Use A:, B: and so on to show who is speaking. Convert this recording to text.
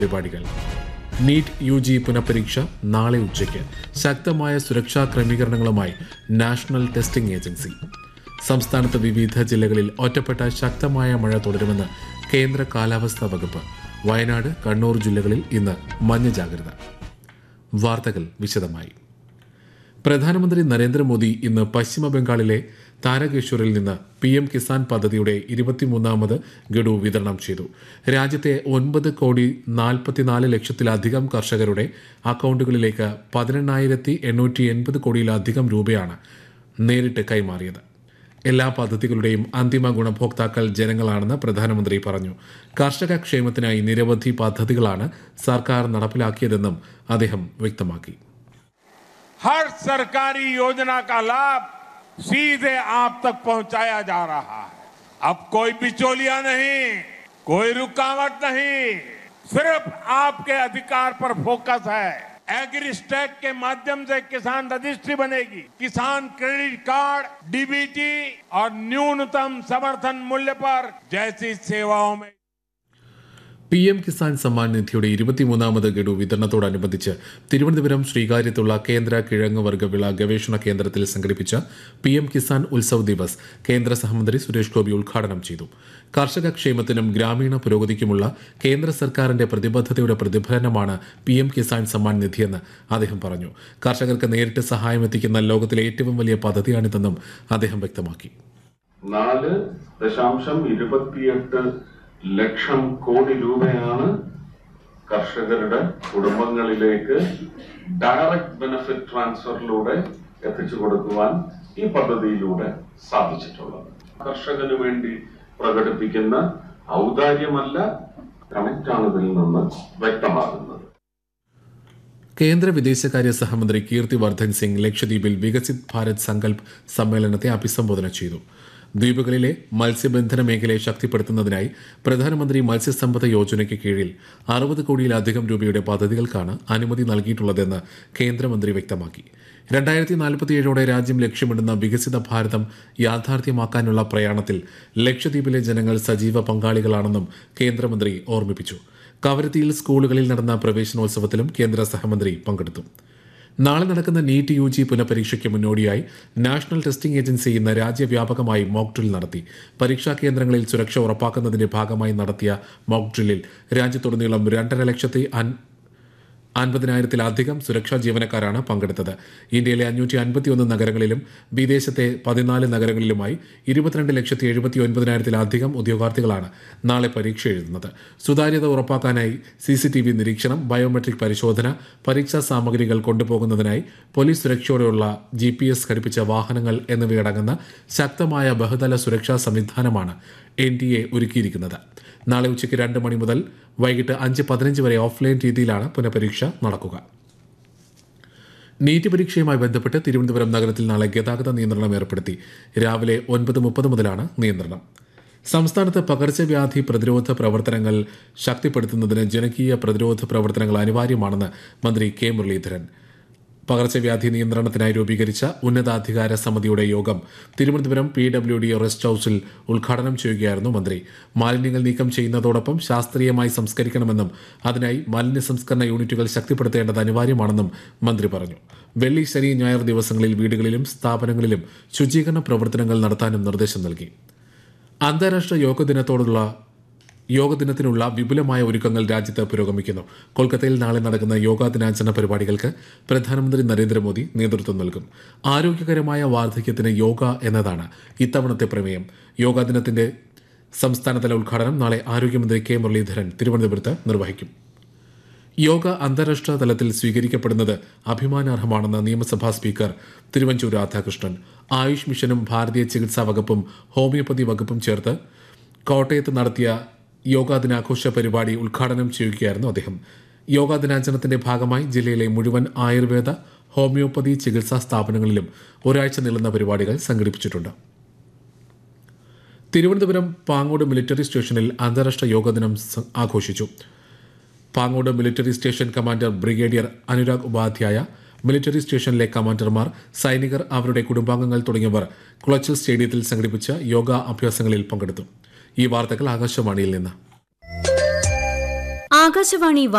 A: പരിപാടികൾ NEET U G പുനഃപരീക്ഷ നാളെ ഉച്ചയ്ക്ക് ശക്തമായ സുരക്ഷാ ക്രമീകരണങ്ങളുമായി നാഷണൽ ടെസ്റ്റിംഗ് ഏജൻസി സംസ്ഥാനത്ത് വിവിധ ജില്ലകളിൽ ഒറ്റപ്പെട്ട ശക്തമായ മഴ തുടരുമെന്ന് കേന്ദ്ര കാലാവസ്ഥാ വകുപ്പ് വയനാട് കണ്ണൂർ ജില്ലകളിൽ ഇന്ന് മഞ്ഞ ജാഗ്രത വാർത്തകൾ വിശദമായി പ്രധാനമന്ത്രി നരേന്ദ്രമോദി ഇന്ന് പശ്ചിമ ബംഗാളിലെ താരകേശ്വറിൽ നിന്ന് പി എം കിസാൻ പദ്ധതിയുടെ ഇരുപത്തിമൂന്നാമത് ഗഡു വിതരണം ചെയ്തു രാജ്യത്തെ ഒൻപത് കോടി നാൽപ്പത്തിനാല് ലക്ഷത്തിലധികം കർഷകരുടെ അക്കൗണ്ടുകളിലേക്ക് പതിനെണ്ണായിരത്തി എണ്ണൂറ്റി എൺപത് കോടിയിലധികം രൂപയാണ് നേരിട്ട് കൈമാറിയത് എല്ലാ പദ്ധതികളുടെയും അന്തിമ ഗുണഭോക്താക്കൾ ജനങ്ങളാണെന്ന് പ്രധാനമന്ത്രി പറഞ്ഞു കർഷക ക്ഷേമത്തിനായി നിരവധി പദ്ധതികളാണ് സർക്കാർ നടപ്പിലാക്കിയതെന്നും അദ്ദേഹം വ്യക്തമാക്കി
B: हर सरकारी योजना का लाभ सीधे आप तक पहुंचाया जा रहा है अब कोई बिचौलिया नहीं कोई रुकावट नहीं सिर्फ आपके अधिकार पर फोकस है एग्रीस्टैक के माध्यम से किसान रजिस्ट्री बनेगी किसान क्रेडिट कार्ड डीबीटी और न्यूनतम समर्थन मूल्य पर जैसी सेवाओं में
A: പി എം കിസാൻ സമ്മാൻ നിധിയുടെ ഇരുപത്തിമൂന്നാമത് ഗഡു വിതരണത്തോടനുബന്ധിച്ച് തിരുവനന്തപുരം ശ്രീകാര്യത്തുള്ള കേന്ദ്ര കിഴങ്ങ് വർഗ്ഗ വിള ഗവേഷണ കേന്ദ്രത്തിൽ സംഘടിപ്പിച്ച പി എം കിസാൻ ഉത്സവ് ദിവസ് കേന്ദ്ര സഹമന്ത്രി സുരേഷ് ഗോപി ഉദ്ഘാടനം ചെയ്തു കർഷക ക്ഷേമത്തിനും ഗ്രാമീണ പുരോഗതിക്കുമുള്ള കേന്ദ്ര സർക്കാരിന്റെ പ്രതിബദ്ധതയുടെ പ്രതിഫലനമാണ് പി എം കിസാൻ സമ്മാൻ നിധിയെന്ന് അദ്ദേഹം പറഞ്ഞു കർഷകർക്ക് നേരിട്ട് സഹായം എത്തിക്കുന്ന ലോകത്തിലെ ഏറ്റവും വലിയ പദ്ധതിയാണിതെന്നും അദ്ദേഹം വ്യക്തമാക്കി
C: നാല് ദശാംശം ഇരുപത്തിയെട്ട് ലക്ഷം കോടി രൂപയാണ് കർഷകരുടെ കുടുംബങ്ങളിലേക്ക് ഡയറക്റ്റ് ബെനിഫിറ്റ് ട്രാൻസ്ഫറിലൂടെ എത്തിച്ചു കൊടുക്കുവാൻ ഈ പദ്ധതിയിലൂടെ സാധിച്ചിട്ടുള്ളത് കർഷകന് വേണ്ടി പ്രകടിപ്പിക്കുന്ന ഔദാര്യമല്ല കണക്റ്റാണ് ഇതിൽ നിന്ന് വ്യക്തമാകുന്നത്
A: കേന്ദ്ര വിദേശകാര്യ സഹമന്ത്രി കീർത്തി വർദ്ധൻ സിംഗ് ലക്ഷദ്വീപിൽ വികസിത് ഭാരത് സങ്കൽപ് സമ്മേളനത്തെ അഭിസംബോധന ചെയ്തു ദ്വീപുകളിലെ മത്സ്യബന്ധന മേഖലയെ ശക്തിപ്പെടുത്തുന്നതിനായി പ്രധാനമന്ത്രി മത്സ്യസമ്പദ യോജനയ്ക്ക് കീഴിൽ അറുപത് കോടിയിലധികം രൂപയുടെ പദ്ധതികൾക്കാണ് അനുമതി നൽകിയിട്ടുള്ളതെന്ന് കേന്ദ്രമന്ത്രി വ്യക്തമാക്കി രണ്ടായിരത്തി നാൽപ്പത്തിയേഴോടെ രാജ്യം ലക്ഷ്യമിടുന്ന വികസിത ഭാരതം യാഥാർത്ഥ്യമാക്കാനുള്ള പ്രയാണത്തിൽ ലക്ഷദ്വീപിലെ ജനങ്ങൾ സജീവ പങ്കാളികളാണെന്നും കേന്ദ്രമന്ത്രി ഓർമ്മിപ്പിച്ചു കവരത്തിയിൽ സ്കൂളുകളിൽ നടന്ന പ്രവേശനോത്സവത്തിലും കേന്ദ്ര സഹമന്ത്രി പങ്കെടുത്തു നാളെ നടക്കുന്ന നീറ്റ് യു ജി പുനഃപരീക്ഷയ്ക്ക് മുന്നോടിയായി നാഷണൽ ടെസ്റ്റിംഗ് ഏജൻസി ഇന്ന് രാജ്യവ്യാപകമായി മോക്ക് ഡ്രിൽ നടത്തി പരീക്ഷാ കേന്ദ്രങ്ങളിൽ സുരക്ഷ ഉറപ്പാക്കുന്നതിന്റെ ഭാഗമായി നടത്തിയ മോക്ക് ഡ്രില്ലിൽ രാജ്യത്തുടനീളം രണ്ടര ലക്ഷത്തി അൻ- അൻപതിനായിരത്തിലധികം സുരക്ഷാ ജീവനക്കാരാണ് പങ്കെടുത്തത് ഇന്ത്യയിലെ അഞ്ഞൂറ്റി അൻപത്തിയൊന്ന് നഗരങ്ങളിലും വിദേശത്തെ പതിനാല് നഗരങ്ങളിലുമായി ഇരുപത്തിരണ്ട് ലക്ഷത്തി എഴുപത്തി ഒൻപതിനായിരത്തിലധികം ഉദ്യോഗാർത്ഥികളാണ് നാളെ പരീക്ഷ എഴുതുന്നത് സുതാര്യത ഉറപ്പാക്കാനായി സി സി ടി വി നിരീക്ഷണം ബയോമെട്രിക് പരിശോധന പരീക്ഷാ സാമഗ്രികൾ കൊണ്ടുപോകുന്നതിനായി പോലീസ് സുരക്ഷയോടെയുള്ള ജി പി എസ് ഘടിപ്പിച്ച വാഹനങ്ങൾ എന്നിവയടങ്ങുന്ന ശക്തമായ ബഹുതല സുരക്ഷാ സംവിധാനമാണ് എൻ ഡി എ ഒരുക്കിയിരിക്കുന്നത് നാളെ ഉച്ചയ്ക്ക് രണ്ട് മണി മുതൽ വൈകിട്ട് അഞ്ച് പതിനഞ്ച് വരെ ഓഫ്ലൈൻ രീതിയിലാണ് പുനഃപരീക്ഷ നടക്കുക നീറ്റ് പരീക്ഷയുമായി ബന്ധപ്പെട്ട് തിരുവനന്തപുരം നഗരത്തിൽ നാളെ ഗതാഗത നിയന്ത്രണം ഏർപ്പെടുത്തി രാവിലെ ഒൻപത് മുപ്പത് മുതലാണ് നിയന്ത്രണം സംസ്ഥാനത്ത് പകർച്ചവ്യാധി പ്രതിരോധ പ്രവർത്തനങ്ങൾ ശക്തിപ്പെടുത്തുന്നതിന് ജനകീയ പ്രതിരോധ പ്രവർത്തനങ്ങൾ അനിവാര്യമാണെന്ന് മന്ത്രി കെ മുരളീധരൻ പകർച്ചവ്യാധി നിയന്ത്രണത്തിനായി രൂപീകരിച്ച ഉന്നതാധികാര സമിതിയുടെ യോഗം Thiruvananthapuram P W D rest ഹൌസിൽ ഉദ്ഘാടനം ചെയ്യുകയായിരുന്നു മന്ത്രി മാലിന്യങ്ങൾ നീക്കം ചെയ്യുന്നതോടൊപ്പം ശാസ്ത്രീയമായി സംസ്കരിക്കണമെന്നും അതിനായി മാലിന്യ സംസ്കരണ യൂണിറ്റുകൾ ശക്തിപ്പെടുത്തേണ്ടത് അനിവാര്യമാണെന്നും മന്ത്രി പറഞ്ഞു വെള്ളി ശനി ഞായർ ദിവസങ്ങളിൽ വീടുകളിലും സ്ഥാപനങ്ങളിലും ശുചീകരണ പ്രവർത്തനങ്ങൾ നടത്താനും നിർദ്ദേശം നൽകി അന്താരാഷ്ട്ര യോഗ ദിനത്തോടുള്ള യോഗ ദിനത്തിനുള്ള വിപുലമായ ഒരുക്കങ്ങൾ രാജ്യത്ത് പുരോഗമിക്കുന്നു കൊൽക്കത്തയിൽ നാളെ നടക്കുന്ന യോഗാ ദിനാചരണ പരിപാടികൾക്ക് പ്രധാനമന്ത്രി നരേന്ദ്രമോദി നേതൃത്വം നൽകും ആരോഗ്യകരമായ വാർദ്ധക്യത്തിന് യോഗ എന്നതാണ് ഇത്തവണത്തെ പ്രമേയം യോഗാ ദിനത്തിന്റെ സംസ്ഥാനതല ഉദ്ഘാടനം നാളെ ആരോഗ്യമന്ത്രി കെ മുരളീധരൻ തിരുവനന്തപുരത്ത് നിർവഹിക്കും യോഗ അന്താരാഷ്ട്ര തലത്തിൽ സ്വീകരിക്കപ്പെടുന്നത് അഭിമാനാർഹമാണെന്ന് നിയമസഭാ സ്പീക്കർ തിരുവഞ്ചൂർ രാധാകൃഷ്ണൻ ആയുഷ് മിഷനും ഭാരതീയ ചികിത്സാ വകുപ്പും ഹോമിയോപ്പതി വകുപ്പും ചേർത്ത് കോട്ടയത്ത് നടത്തിയ യോഗാ ദിനാഘോഷ പരിപാടി ഉദ്ഘാടനം ചെയ്യുകയായിരുന്നു അദ്ദേഹം യോഗാ ദിനാചരണത്തിന്റെ ഭാഗമായി ജില്ലയിലെ മുഴുവൻ ആയുർവേദ ഹോമിയോപ്പതി ചികിത്സാ സ്ഥാപനങ്ങളിലും ഒരാഴ്ച നീളുന്ന പരിപാടികൾ സംഘടിപ്പിച്ചിട്ടുണ്ട് തിരുവനന്തപുരം പാങ്ങോട് മിലിറ്ററി സ്റ്റേഷനിൽ അന്താരാഷ്ട്ര യോഗ ദിനം സ- ആഘോഷിച്ചു Pangode military station commander brigadier Anurag Upadhyaya military സ്റ്റേഷനിലെ കമാൻഡർമാർ സൈനികർ അവരുടെ കുടുംബാംഗങ്ങൾ തുടങ്ങിയവർ കുളച്ചൽ സ്റ്റേഡിയത്തിൽ സംഘടിപ്പിച്ച യോഗ അഭ്യാസങ്ങളിൽ പങ്കെടുത്തു ഈ വാർത്തകൾ ആകാശവാണിയിൽ നിന്ന്
D: ആകാശവാണി